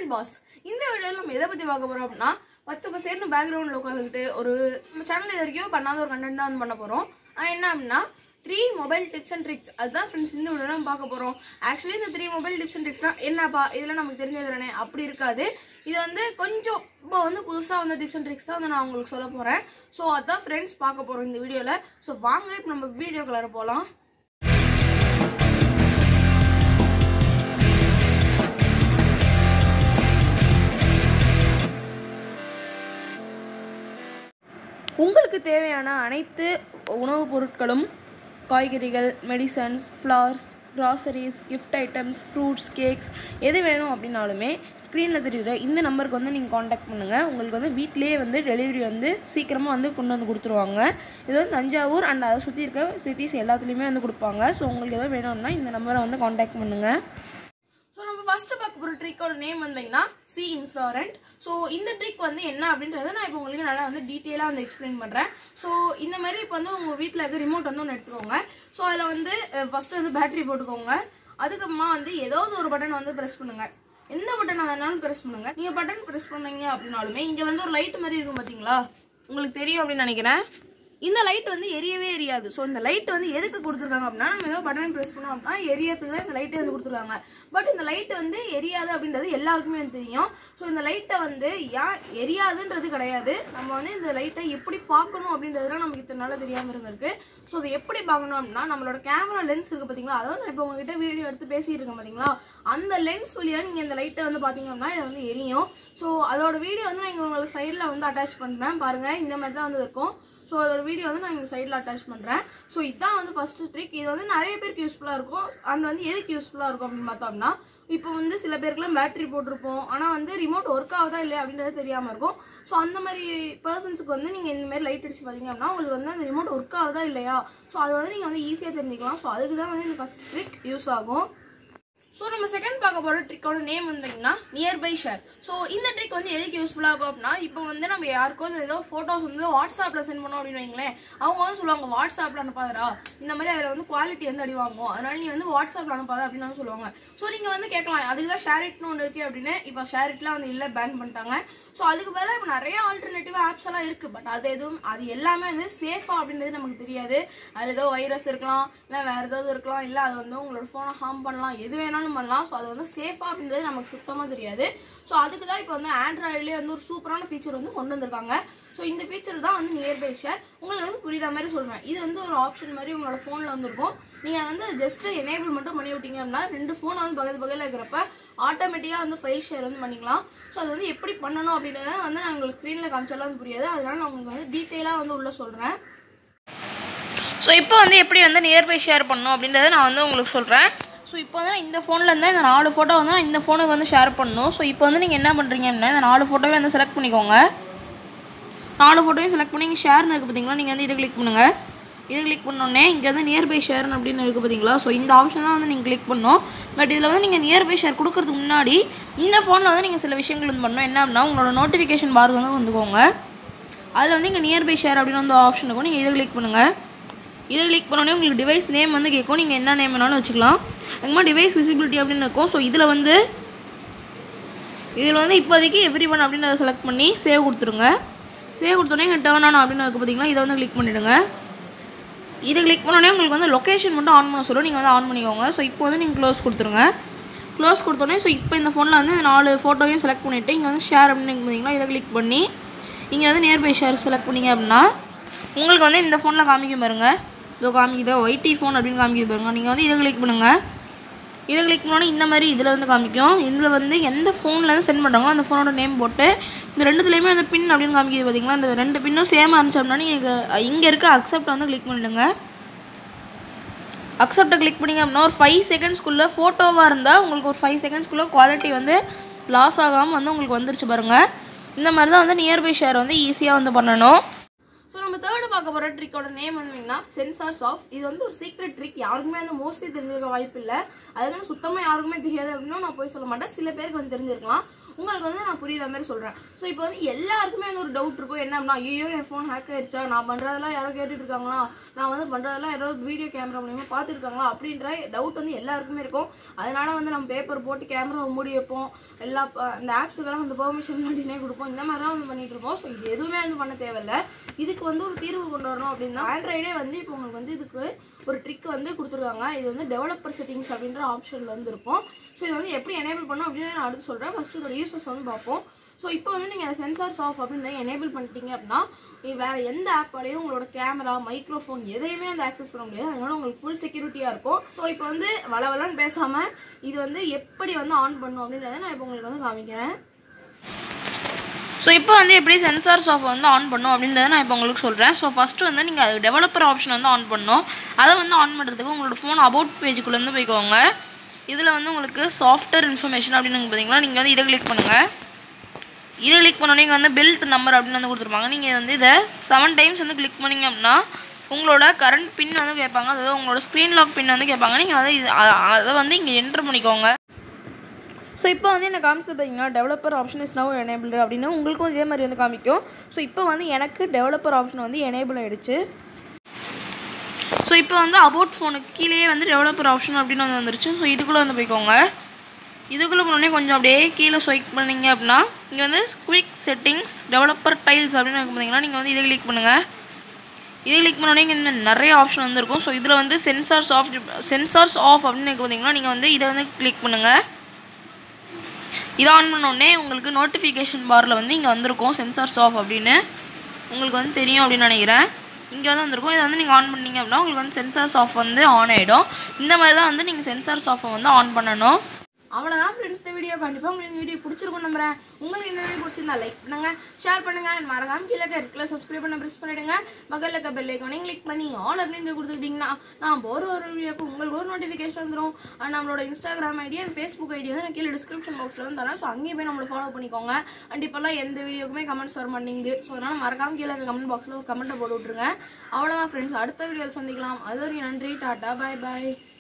and pass இந்த வீடியோவில் நம்ம எதை பற்றி பார்க்க போகிறோம் அப்படின்னா பச்சை பசேர்னு பேக்ரவுண்டில் உட்காந்துக்கிட்டு ஒரு நம்ம சேனல் இது வரைக்கும் பண்ணாத ஒரு கண்டென்ட் தான் வந்து பண்ண போகிறோம் என்ன அப்படின்னா three mobile tips and tricks அதுதான் ஃப்ரெண்ட்ஸ் இந்த வீடியோ நம்ம பார்க்க போகிறோம் ஆக்சுவலி இந்த த்ரீ மொபைல் டிப்ஸ் அண்ட் ட்ரிக்ஸ்னா என்னப்பா இதெல்லாம் நமக்கு தெரிஞ்சது தானே அப்படி இருக்காது இது வந்து கொஞ்சம் இப்போ வந்து புதுசாக வந்து டிப்ஸ் அண்ட் ட்ரிக்ஸ் தான் வந்து நான் உங்களுக்கு சொல்ல போகிறேன் ஸோ அதான் ஃப்ரெண்ட்ஸ் பார்க்க போகிறோம் இந்த வீடியோவில் ஸோ வாங்க இப்போ நம்ம வீடியோக்குள்ளார போகலாம் உங்களுக்கு தேவையான அனைத்து உணவுப் பொருட்களும் காய்கறிகள் medicines flowers groceries gift items fruits cakes எது வேணும் அப்படின்னாலுமே ஸ்க்ரீனில் தெரியுற இந்த நம்பருக்கு வந்து நீங்கள் காண்டாக்ட் பண்ணுங்கள் உங்களுக்கு வந்து வீட்டிலேயே வந்து டெலிவரி வந்து சீக்கிரமாக வந்து கொண்டு வந்து கொடுத்துருவாங்க இது வந்து தஞ்சாவூர் அண்ட் அதை சுற்றி இருக்க சிட்டிஸ் எல்லாத்துலேயுமே வந்து கொடுப்பாங்க ஸோ உங்களுக்கு எதாவது வேணும்னா இந்த நம்பரை வந்து காண்டாக்ட் பண்ணுங்கள் ஸோ நம்ம ஃபர்ஸ்ட் பார்க்க போகிற ட்ரிக்கோட நேம் வந்தீங்கன்னா சி இன்ஃப்ளோரண்ட் ஸோ இந்த ட்ரிக் வந்து என்ன அப்படின்றத நான் இப்போ உங்களுக்கு நல்லா வந்து டீட்டெயிலாக வந்து எக்ஸ்பிளைன் பண்ணுறேன் ஸோ இந்த மாதிரி இப்போ வந்து உங்கள் வீட்டில் இருக்க ரிமோட் வந்து ஒன்று எடுத்துக்கோங்க ஸோ அதில் வந்து ஃபஸ்ட்டு வந்து பேட்டரி போட்டுக்கோங்க அதுக்கப்புறமா வந்து ஏதாவது ஒரு பட்டன் வந்து ப்ரெஸ் பண்ணுங்கள் எந்த பட்டனை வேணாலும் ப்ரெஸ் பண்ணுங்க நீங்கள் பட்டன் ப்ரெஸ் பண்ணீங்க அப்படின்னாலுமே இங்கே வந்து ஒரு லைட் மாதிரி இருக்கும் பார்த்தீங்களா உங்களுக்கு தெரியும் அப்படின்னு நினைக்கிறேன் இந்த லைட் வந்து எரியவே எரியாது ஸோ இந்த லைட் வந்து எதுக்கு கொடுத்துருக்காங்க அப்படின்னா நம்ம ஏதோ பட்டன் ப்ரெஸ் பண்ணோம் அப்படின்னா எரியறதுக்கு தான் இந்த லைட்டே வந்து கொடுத்துருக்காங்க பட் இந்த லைட் வந்து எரியாது அப்படின்றது எல்லாருக்குமே வந்து தெரியும் ஸோ இந்த லைட்டை வந்து ஏன் எரியாதுன்றது கிடையாது நம்ம வந்து இந்த லைட்டை எப்படி பார்க்கணும் அப்படின்றதுலாம் நமக்கு இத்தனை நாளாக தெரியாமல் இருந்திருக்கு ஸோ அதை எப்படி பார்க்கணும் அப்படின்னா நம்மளோட கேமரா லென்ஸ் இருக்குது பார்த்தீங்களா அதாவது நான் இப்போ உங்ககிட்ட வீடியோ எடுத்து பேசிட்டு இருக்கேன் பார்த்தீங்களா அந்த லென்ஸ் வழியாக நீங்கள் இந்த லைட்டை வந்து பார்த்தீங்க அப்படின்னா இது வந்து எரியும் ஸோ அதோட வீடியோ வந்து நான் இங்கே உங்களுக்கு சைடில் வந்து அட்டாச் பண்ணுறேன் பாருங்கள் இந்த மாதிரி தான் வந்து இருக்கும் ஸோ அதோட வீடியோ வந்து நான் இங்கே சைடில் அட்டாச் பண்ணுறேன் ஸோ இதான் வந்து ஃபஸ்ட்டு ட்ரிக் இது வந்து நிறைய பேருக்கு யூஸ்ஃபுல்லாக இருக்கும் அண்ட் வந்து எதுக்கு யூஸ்ஃபுல்லாக இருக்கும் அப்படின்னு பார்த்தோம்னா இப்போ வந்து சில பேருக்குலாம் பேட்டரி போட்டிருப்போம் ஆனால் வந்து ரிமோட் ஒர்க் ஆகுதா இல்லையா அப்படின்றது தெரியாமல் இருக்கும் ஸோ அந்த மாதிரி பர்சன்ஸுக்கு வந்து நீங்கள் இந்த மாதிரி லைட் அடிச்சு பார்த்தீங்க அப்படின்னா உங்களுக்கு வந்து அந்த ரிமோட் ஒர்க் ஆகுதா இல்லையா ஸோ அது வந்து நீங்கள் வந்து ஈஸியாக தெரிஞ்சுக்கலாம் ஸோ அதுக்கு தான் வந்து இந்த ஃபஸ்ட் ட்ரிக் யூஸ் ஆகும் ஸோ நம்ம செகண்ட் பார்க்க போகிற ட்ரிக்கோட நேம் வந்தீங்கன்னா நியர்பை ஷேர் ஸோ இந்த ட்ரிக் வந்து எதுக்கு யூஸ்ஃபுல்லாக இருக்கும் அப்படின்னா இப்போ வந்து நம்ம யாருக்கோ ஏதோ ஃபோட்டோஸ் வந்து வாட்ஸ்அப்பில் சென்ட் பண்ணோம் அப்படின்னு வைங்களேன் அவங்க வந்து சொல்லுவாங்க வாட்ஸ்அப்பில் அனுப்பாதரா இந்த மாதிரி அதில் வந்து குவாலிட்டி வந்து அடி வாங்கும் அதனால நீ வந்து வாட்ஸ்அப்பில் அனுப்பாத அப்படின்னு வந்து சொல்லுவாங்க ஸோ நீங்கள் வந்து கேட்கலாம் அதுக்கு தான் ஷேர் இட்னு ஒன்று இருக்கு அப்படின்னு இப்போ ஷேர் இட்லாம் வந்து இல்லை பேன் பண்ணிட்டாங்க ஸோ அதுக்கு பதிலாக இப்போ நிறைய ஆல்டர்னேட்டிவ் ஆப்ஸ் எல்லாம் இருக்குது பட் அது எதுவும் அது எல்லாமே வந்து சேஃபா அப்படின்றது நமக்கு தெரியாது அது ஏதோ வைரஸ் இருக்கலாம் இல்லை வேற ஏதாவது இருக்கலாம் இல்லை அது வந்து உங்களோட ஃபோனை ஹார்ம் பண்ணலாம் எது வேணாலும் பண்ணலாம் ஸோ அது வந்து சேஃபா அப்படின்றது நமக்கு சுத்தமாக தெரியாது ஸோ அதுக்கு தான் இப்போ வந்து ஆண்ட்ராய்ட்லேயே வந்து ஒரு சூப்பரான ஃபீச்சர் வந்து கொண்டு வந்திருக்காங்க ஸோ இந்த ஃபீச்சர் தான் வந்து நியர்பை ஷேர் உங்களுக்கு வந்து புரியுற மாதிரி சொல்கிறேன் இது வந்து ஒரு ஆப்ஷன் மாதிரி உங்களோட ஃபோனில் வந்துருக்கும் நீங்கள் வந்து ஜஸ்ட் எனேபிள் மட்டும் பண்ணி விட்டீங்க அப்படின்னா ரெண்டு ஃபோன் வந்து பக்கத்து பக்கத்தில் இருக்கிறப்ப ஆட்டோமேட்டிக்காக வந்து ஃபைல் ஷேர் வந்து பண்ணிக்கலாம் ஸோ அது வந்து எப்படி பண்ணணும் அப்படின்றத வந்து நான் உங்களுக்கு ஸ்க்ரீனில் காமிச்சாலும் வந்து புரியாது அதனால நான் உங்களுக்கு வந்து டீட்டெயிலாக வந்து உள்ள சொல்கிறேன் ஸோ இப்போ வந்து எப்படி வந்து நியர்பை ஷேர் பண்ணணும் அப்படின்றத நான் வந்து உங்களுக்கு சொல்கிறேன் ஸோ இப்போ வந்து இந்த ஃபோனில் இருந்தால் இந்த நாலு ஃபோட்டோ வந்து நான் இந்த ஃபோனுக்கு வந்து ஷேர் பண்ணணும் ஸோ இப்போ வந்து நீங்கள் என்ன பண்ணுறீங்க அப்படின்னா இந்த நாலு ஃபோட்டோவே வந்து செலக்ட் பண்ணிக்கோங்க நாலு ஃபோட்டோவையும் செலக்ட் பண்ணி இங்கே ஷேர்னு இருக்குது பார்த்தீங்களா நீங்கள் வந்து இதை கிளிக் பண்ணுங்கள் இது கிளிக் பண்ணோடனே இங்கே வந்து நியர்பை ஷேர்னு அப்படின்னு இருக்குது பார்த்தீங்களா ஸோ இந்த ஆப்ஷன் தான் வந்து நீங்கள் கிளிக் பண்ணணும் பட் இதில் வந்து நீங்கள் நியர்பை ஷேர் கொடுக்கறதுக்கு முன்னாடி இந்த ஃபோனில் வந்து நீங்கள் சில விஷயங்கள் வந்து பண்ணணும் என்ன அப்படின்னா உங்களோட நோட்டிஃபிகேஷன் பார் வந்து வந்துக்கோங்க அதில் வந்து இங்கே நியர்பை ஷேர் அப்படின்னு வந்து ஆப்ஷன் இருக்கும் நீங்கள் இதை கிளிக் பண்ணுங்கள் இதை கிளிக் பண்ணோடனே உங்களுக்கு டிவைஸ் நேம் வந்து கேட்கும் நீங்கள் என்ன நேம் வேணாலும் வச்சுக்கலாம் அதுக்கப்புறமா டிவைஸ் விசிபிலிட்டி அப்படின்னு இருக்கும் ஸோ இதில் வந்து இதில் வந்து இப்போதைக்கு எவ்ரி ஒன் அப்படின்னு அதை செலக்ட் பண்ணி சேவ் கொடுத்துருங்க சேவ் கொடுத்தோடனே இங்கே டேர்ன் ஆன் அப்படின்னு இருக்குது பார்த்தீங்களா இதை வந்து கிளிக் பண்ணிவிடுங்க இதை கிளிக் பண்ணோடனே உங்களுக்கு வந்து லொக்கேஷன் மட்டும் ஆன் பண்ண சொல்லும் நீங்கள் வந்து ஆன் பண்ணிக்கோங்க ஸோ இப்போ வந்து நீங்கள் க்ளோஸ் கொடுத்துருங்க க்ளோஸ் கொடுத்தோடனே ஸோ இப்போ இந்த ஃபோனில் வந்து நாலு ஃபோட்டோவையும் செலக்ட் பண்ணிவிட்டு இங்கே வந்து ஷேர் அப்படின்னு பார்த்தீங்களா இதை கிளிக் பண்ணி இங்கே வந்து நியர்பை ஷேர் செலக்ட் பண்ணிங்க அப்படின்னா உங்களுக்கு வந்து இந்த ஃபோனில் காமிக்கும் பாருங்க இதோ காமிக்குது ஒய்டி ஃபோன் அப்படின்னு காமிக்குது பாருங்க நீங்கள் வந்து இதை கிளிக் பண்ணுங்கள் இதை கிளிக் பண்ணோன்னே இந்த மாதிரி இதில் வந்து காமிக்கும் இதில் வந்து எந்த ஃபோன்லேருந்து சென்ட் பண்ணுறாங்களோ அந்த ஃபோனோட நேம் போட்டு இந்த ரெண்டுத்துலேயுமே அந்த பின் அப்படின்னு காமிக்குது பார்த்தீங்களா இந்த ரெண்டு பின்னும் சேமாக இருந்துச்சு அப்படின்னா நீங்கள் இங்கே இருக்க அக்செப்ட் வந்து கிளிக் பண்ணிடுங்க அக்செப்டை கிளிக் பண்ணிங்க அப்படின்னா ஒரு ஃபைவ் செகண்ட்ஸ்க்குள்ளே ஃபோட்டோவாக இருந்தால் உங்களுக்கு ஒரு ஃபைவ் செகண்ட்ஸ்க்குள்ளே குவாலிட்டி வந்து லாஸ் ஆகாமல் வந்து உங்களுக்கு வந்துருச்சு பாருங்கள் இந்த மாதிரி தான் வந்து நியர்பை ஷேர் வந்து ஈஸியாக வந்து பண்ணணும் ஸோ நம்ம தேர்டு பார்க்க போகிற ட்ரிக்கோட நேம் வந்து சென்சார்ஸ் ஆஃப் இது வந்து ஒரு சீக்ரெட் ட்ரிக் யாருக்குமே வந்து மோஸ்ட்லி தெரிஞ்சிருக்க வாய்ப்பு இல்லை அதுக்கு சுத்தமாக யாருக்குமே தெரியாது அப்படின்னு நான் போய் சொல்ல மாட்டேன் சில பேருக்கு வந்து தெரிஞ்சிருக்கலாம் உங்களுக்கு வந்து நான் புரியுற மாதிரி சொல்கிறேன் ஸோ இப்போ வந்து எல்லாருக்குமே வந்து ஒரு டவுட் இருக்கும் என்ன அப்படின்னா ஐயோ என் ஃபோன் ஹேக் ஆயிடுச்சா நான் பண்ணுறதெல்லாம் யாரோ கேட்டுட்டு இருக்காங்களா நான் வந்து பண்ணுறதெல்லாம் யாரோ வீடியோ கேமரா மூலியமா பார்த்துருக்காங்களா அப்படின்ற டவுட் வந்து எல்லாருக்குமே இருக்கும் அதனால வந்து நம்ம பேப்பர் போட்டு கேமரா மூடி வைப்போம் எல்லா ப- இந்த ஆப்ஸுக்கெல்லாம் வந்து பெர்மிஷன் பண்ணினே கொடுப்போம் இந்த மாதிரி தான் வந்து பண்ணிட்டு இருக்கோம் ஸோ இது எதுவுமே வந்து பண்ண தேவையில்ல இதுக்கு வந்து ஒரு தீர்வு கொண்டு வரணும் அப்படின்னா ஆண்ட்ராய்டே வந்து இப்போ உங்களுக்கு வந்து இதுக்கு ஒரு ட்ரிக் வந்து கொடுத்துருக்காங்க இது வந்து டெவலப்பர் செட்டிங்ஸ் அப்படின்ற ஆப்ஷன்ல வந்து இருக்கும் ஸோ இது வந்து எப்படி எனேபிள் பண்ணணும் அப்படின்னு நான் அடுத்து சொல்கிறேன் ஃபர்ஸ்ட் இதோட யூசஸ் வந்து பார்ப்போம் ஸோ இப்போ வந்து நீங்கள் சென்சார்ஸ் ஆஃப் அப்படின்னு எனேபிள் பண்ணிட்டீங்க அப்படின்னா நீ வேற எந்த ஆப்பாலையும் உங்களோட கேமரா மைக்ரோஃபோன் எதையுமே வந்து ஆக்சஸ் பண்ண முடியாது அதனால உங்களுக்கு ஃபுல் செக்யூரிட்டியாக இருக்கும் ஸோ இப்போ வந்து வளவலன்னு பேசாமல் இது வந்து எப்படி வந்து ஆன் பண்ணும் அப்படின்றத நான் இப்போ உங்களுக்கு வந்து காமிக்கிறேன் ஸோ இப்போ வந்து எப்படி சென்சார்ஸ் ஆஃப் வந்து ஆன் பண்ணும் அப்படின்றத நான் இப்போ உங்களுக்கு சொல்கிறேன் ஸோ ஃபஸ்ட்டு வந்து நீங்கள் அது டெவலப்பர் ஆப்ஷன் வந்து ஆன் பண்ணணும் அதை வந்து ஆன் பண்ணுறதுக்கு உங்களோட ஃபோன் அபவுட் பேஜுக்குள்ளேருந்து போய்க்கோங்க இதில் வந்து உங்களுக்கு சாஃப்ட்வேர் இன்ஃபர்மேஷன் அப்படின்னு பார்த்தீங்கன்னா நீங்கள் வந்து இதை கிளிக் பண்ணுங்கள் இதை கிளிக் பண்ணோன்னே இங்கே வந்து பில்ட் நம்பர் அப்படின்னு வந்து கொடுத்துருப்பாங்க நீங்கள் வந்து இதை செவன் டைம்ஸ் வந்து கிளிக் பண்ணீங்க அப்படின்னா உங்களோட கரண்ட் பின் வந்து கேட்பாங்க அதாவது உங்களோட ஸ்க்ரீன் லாக் பின் வந்து கேட்பாங்க நீங்கள் வந்து இது அ- அதை வந்து இங்கே என்ட்ரு பண்ணிக்கோங்க ஸோ இப்போ வந்து என்ன காமிச்சது பார்த்தீங்கன்னா developer option is now enabled அப்படின்னு உங்களுக்கும் இதே மாதிரி வந்து காமிக்கும் ஸோ இப்போ வந்து எனக்கு டெவலப்பர் ஆப்ஷன் வந்து எனேபிள் ஆயிடுச்சு ஸோ இப்போ வந்து அபவுட் ஃபோனுக்கு கீழேயே வந்து டெவலப்பர் ஆப்ஷன் அப்படின்னு வந்து வந்துருச்சு ஸோ இதுக்குள்ளே வந்து போய்க்கோங்க இதுக்குள்ளே போனோடனே கொஞ்சம் அப்படியே கீழே ஸ்வைப் பண்ணீங்க அப்படின்னா இங்கே வந்து குவிக் செட்டிங்ஸ் டெவலப்பர் டைல்ஸ் அப்படின்னு இருக்கு பார்த்தீங்கன்னா நீங்கள் வந்து இதை கிளிக் பண்ணுங்கள் இதை கிளிக் பண்ணோடனே இங்கே இந்த நிறைய ஆப்ஷன் வந்து இருக்கும் ஸோ இதில் வந்து சென்சார்ஸ் ஆஃப் சென்சார்ஸ் ஆஃப் அப்படின்னு இருக்கு பார்த்தீங்கன்னா நீங்கள் வந்து இதை வந்து கிளிக் பண்ணுங்கள் இதை ஆன் பண்ணோடனே உங்களுக்கு நோட்டிஃபிகேஷன் பாரில் வந்து இங்கே வந்திருக்கும் சென்சார்ஸ் ஆஃப் அப்படின்னு உங்களுக்கு வந்து தெரியும் அப்படின்னு நினைக்கிறேன் இங்கே வந்து வந்திருக்கும் இதை வந்து நீங்கள் ஆன் பண்ணீங்க அப்படின்னா உங்களுக்கு வந்து சென்சார்ஸ் ஆஃப் வந்து ஆன் ஆகிடும் இந்த மாதிரி தான் வந்து நீங்கள் சென்சார்ஸ் ஆஃபை வந்து ஆன் பண்ணணும் அவ்வளோதான் ஃப்ரெண்ட்ஸ் இந்த வீடியோ கண்டிப்பாக உங்களுக்கு இந்த வீடியோ பிடிச்சிருக்கும் நம்புறேன் உங்களுக்கு இந்த வீடியோ பிடிச்சிருந்தா லைக் பண்ணுங்க ஷேர் பண்ணுங்க and மறக்காம கீழே இருக்கல சப்ஸ்கிரைப் பண்ண ப்ரெஸ் பண்ணிடுங்க பக்கத்தில் இருக்க பெல் ஐக்கானையும் கிளிக் பண்ணி ஆல் அப்படின்னு கொடுத்துக்கிட்டிங்கன்னா நான் போகிற ஒரு வீடியோக்கு உங்களுக்கு ஒரு நோட்டிஃபிகேஷன் வந்துடும் அண்ட் நம்மளோட Instagram ID and Facebook ID வந்து நான் கீழே டிஸ்கிரிப்ஷன் பாக்ஸில் வந்து தரேன் ஸோ அங்கேயும் போய் நம்மளை ஃபாலோ பண்ணிக்கோங்க அண்ட் இப்போல்லாம் எந்த வீடியோக்குமே கமெண்ட்ஸ் வர மாட்டேங்குது ஸோ அதனால் மறக்காம கீழே கமெண்ட் பாக்ஸில் ஒரு கமெண்ட்டை போட்டு விட்ருங்க அவ்வளோதான் ஃப்ரெண்ட்ஸ் அடுத்த வீடியோவில் சந்திக்கலாம் அது வரைக்கும் நன்றி டாட்டா பாய் பாய்